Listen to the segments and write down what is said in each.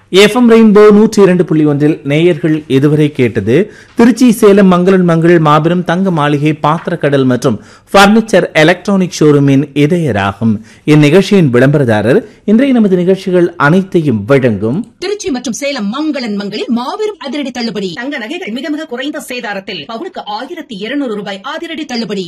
FM rainbow நூற்றி இரண்டு புள்ளி ஒன்றில் நேயர்கள் இதுவரை கேட்டது திருச்சி சேலம் மங்களன் மங்கள் மாபெரும் தங்க மாளிகை பாத்திரக்கடல் மற்றும் பர்னிச்சர் எலக்ட்ரானிக் ஷோரூமின் இதயராகும் இந்நிகழ்ச்சியின் விளம்பரதாரர் இன்றைய நமது நிகழ்ச்சிகள் அனைத்தையும் வழங்கும் திருச்சி மற்றும் சேலம் மங்களன் மங்களில் மாபெரும் அதிரடி தள்ளுபடி தங்க நகைகள் மிக மிக குறைந்த சேதாரத்தில் பவுனுக்கு ஆயிரத்தி இருநூறு ரூபாய் அதிரடி தள்ளுபடி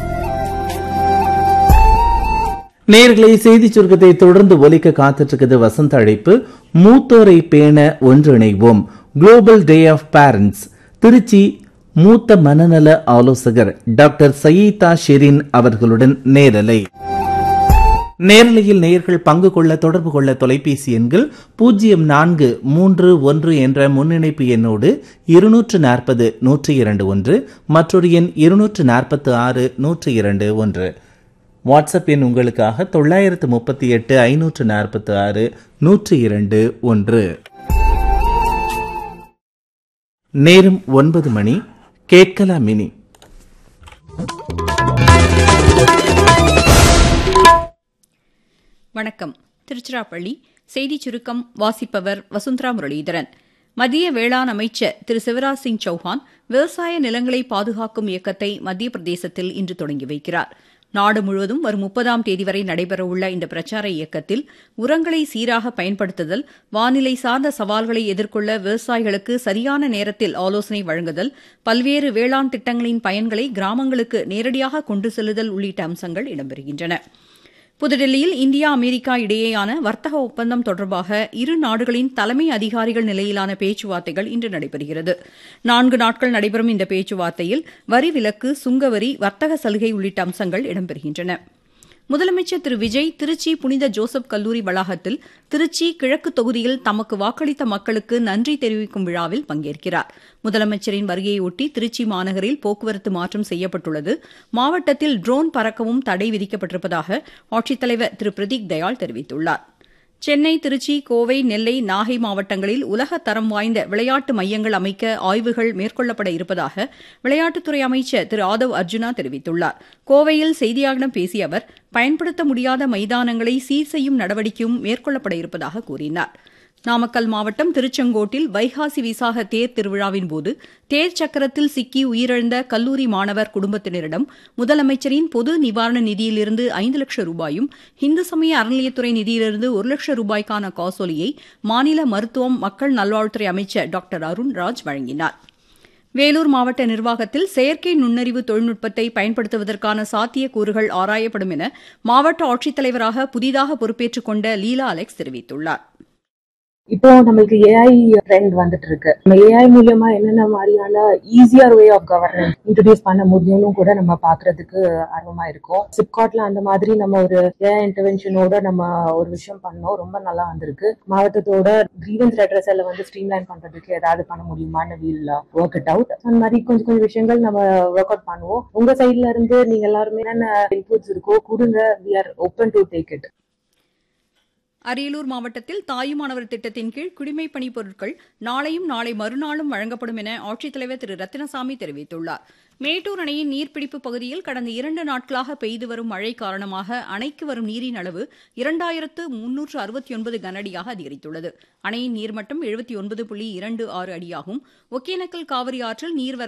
நேர்களை செய்தி சுருக்கத்தை தொடர்ந்து ஒலிக்க காத்துட்டு இருக்குது வசந்த அழைப்பு மூத்தோரை பேண ஒன்றிணைவோம் global day of parents Trichy மூத்த மனநல ஆலோசகர் டாக்டர் சயீதா ஷெரின் அவர்களுடன் நேரலை நேரலையில் நேயர்கள் பங்கு கொள்ள தொடர்பு கொள்ள தொலைபேசி எண்கள் பூஜ்ஜியம் நான்கு மூன்று ஒன்று என்ற முன்னிணைப்பு எண்ணோடு இருநூற்று நாற்பது நூற்றி இரண்டு ஒன்று மற்றொரு எண் இருநூற்று நாற்பத்து ஆறு நூற்றி இரண்டு ஒன்று வாட்ஸ்அப் எண் உங்களுக்காக தொள்ளாயிரத்து முப்பத்தி எட்டு ஐநூற்று நாற்பத்தி ஆறு நூற்றி இரண்டு ஒன்று நேரம் ஒன்பது மணி கேட்கலாம் மினி வணக்கம் திருச்சிராப்பள்ளி செய்திச் சுருக்கம் வாசிப்பவர் வசுந்தரா முரளிதரன் மத்திய வேளாண் அமைச்சர் திரு சிவராஜ் சிங் சௌஹான் விவசாய நிலங்களை பாதுகாக்கும் இயக்கத்தை மத்திய பிரதேசத்தில் இன்று தொடங்கி வைக்கிறார் நாடு முழுவதும் வரும் முப்பதாம் தேதி வரை நடைபெறவுள்ள இந்த பிரச்சார இயக்கத்தில் உரங்களை சீராக பயன்படுத்துதல் வானிலை சார்ந்த சவால்களை எதிர்கொள்ள விவசாயிகளுக்கு சரியான நேரத்தில் ஆலோசனை வழங்குதல் பல்வேறு வேளாண் திட்டங்களின் பயன்களை கிராமங்களுக்கு நேரடியாக கொண்டு செல்லுதல் உள்ளிட்ட அம்சங்கள் இடம்பெறுகின்றன புதுடில்லியில் இந்தியா அமெரிக்கா இடையேயான வர்த்தக ஒப்பந்தம் தொடர்பாக இரு நாடுகளின் தலைமை அதிகாரிகள் நிலையிலான பேச்சுவார்த்தைகள் இன்று நடைபெறுகிறது நான்கு நாட்கள் நடைபெறும் இந்த பேச்சுவார்த்தையில் வரி விலக்கு சுங்கவரி வர்த்தக சலுகை உள்ளிட்ட அம்சங்கள் இடம்பெறுகின்றன முதலமைச்சர் திரு விஜய் திருச்சி புனித ஜோசப் கல்லூரி வளாகத்தில் திருச்சி கிழக்கு தொகுதியில் தமக்கு வாக்களித்த மக்களுக்கு நன்றி தெரிவிக்கும் விழாவில் பங்கேற்கிறார் முதலமைச்சரின் வருகையொட்டி திருச்சி மாநகரில் போக்குவரத்து மாற்றம் செய்யப்பட்டுள்ளது மாவட்டத்தில் ட்ரோன் பறக்கவும் தடை விதிக்கப்பட்டிருப்பதாக ஆட்சித்தலைவர் திரு பிரதீக் தயாள் தெரிவித்துள்ளார் சென்னை திருச்சி கோவை நெல்லை நாகை மாவட்டங்களில் உலக தரம் வாய்ந்த விளையாட்டு மையங்கள் அமைக்க ஆய்வுகள் மேற்கொள்ளப்பட இருப்பதாக விளையாட்டுத்துறை அமைச்சர் திரு ஆதவ் அர்ஜுனா தெரிவித்துள்ளார் கோவையில் செய்தியாளர்களிடம் பேசிய அவர் பயன்படுத்த முடியாத மைதானங்களை சீர் செய்யும் நடவடிக்கையும் மேற்கொள்ளப்பட இருப்பதாக கூறினார் நாமக்கல் மாவட்டம் திருச்செங்கோட்டில் வைகாசி விசாக தேர் திருவிழாவின் போது தேர் சக்கரத்தில் சிக்கி உயிரிழந்த கல்லூரி மாணவர் குடும்பத்தினரிடம் முதலமைச்சரின் பொது நிவாரண நிதியிலிருந்து ஐந்து லட்சம் ரூபாயும் இந்து சமய அறநிலையத்துறை நிதியிலிருந்து ஒரு லட்சம் ரூபாய்க்கான காசோலியை மாநில மருத்துவம் மக்கள் நல்வாழ்வுத்துறை அமைச்சர் டாக்டர் அருண்ராஜ் வழங்கினார் வேலூர் மாவட்ட நிர்வாகத்தில் செயற்கை நுண்ணறிவு தொழில்நுட்பத்தை பயன்படுத்துவதற்கான சாத்தியக்கூறுகள் ஆராயப்படும் என மாவட்ட ஆட்சித்தலைவராக புதிதாக பொறுப்பேற்றுக் கொண்ட லீலா அலெக்ஸ் தெரிவித்துள்ளார் இப்போ நம்மளுக்கு ஏஐ ட்ரெண்ட் வந்துட்டு இருக்கு நம்ம ஏஐ மூலியமா என்னென்ன மாதிரியான easier way of governance introduce பண்ண முடியும்னு கூட நம்ம பாக்குறதுக்கு ஆர்வமா இருக்கும் சிப்காட்ல அந்த மாதிரி நம்ம ஒரு ஏஐ இன்டர்வென்ஷனோட நம்ம ஒரு விஷயம் பண்ணோம் ரொம்ப நல்லா வந்திருக்கு மாவட்டத்தோட கிரீவன்ஸ் ரெட்ரஸல வந்து ஸ்ட்ரீம்லைன் பண்றதுக்கு ஏதாவது பண்ண முடியுமான்னு வீல் ஒர்க் இட் அவுட் அந்த மாதிரி கொஞ்சம் கொஞ்சம் விஷயங்கள் நம்ம ஒர்க் அவுட் பண்ணுவோம் உங்க சைட்ல இருந்து நீங்க எல்லாருமே என்னென்ன இன்புட்ஸ் இருக்கோ கொடுங்க we are open to take it Ariyalur மாவட்டத்தில் தாயுமானவர் திட்டத்தின் கீழ் குடிமைப் பணிப் பொருட்கள் நாளையும் நாளை மறுநாளும் வழங்கப்படும் என ஆட்சித்தலைவர் திரு ரத்தினசாமி தெரிவித்துள்ளார் மேட்டூர் அணையின் நீர்பிடிப்பு பகுதியில் கடந்த இரண்டு நாட்களாக பெய்து வரும் மழை காரணமாக அணைக்கு வரும் நீரின் அளவு இரண்டாயிரத்து முன்னூற்று அறுபத்தி ஒன்பது கனஅடியாக அதிகரித்துள்ளது அணையின் நீர்மட்டம் எழுபத்தி ஒன்பது புள்ளி இரண்டு ஆறு அடியாகும் ஒகேனக்கல் காவிரி ஆற்றில் நீர்வரத்து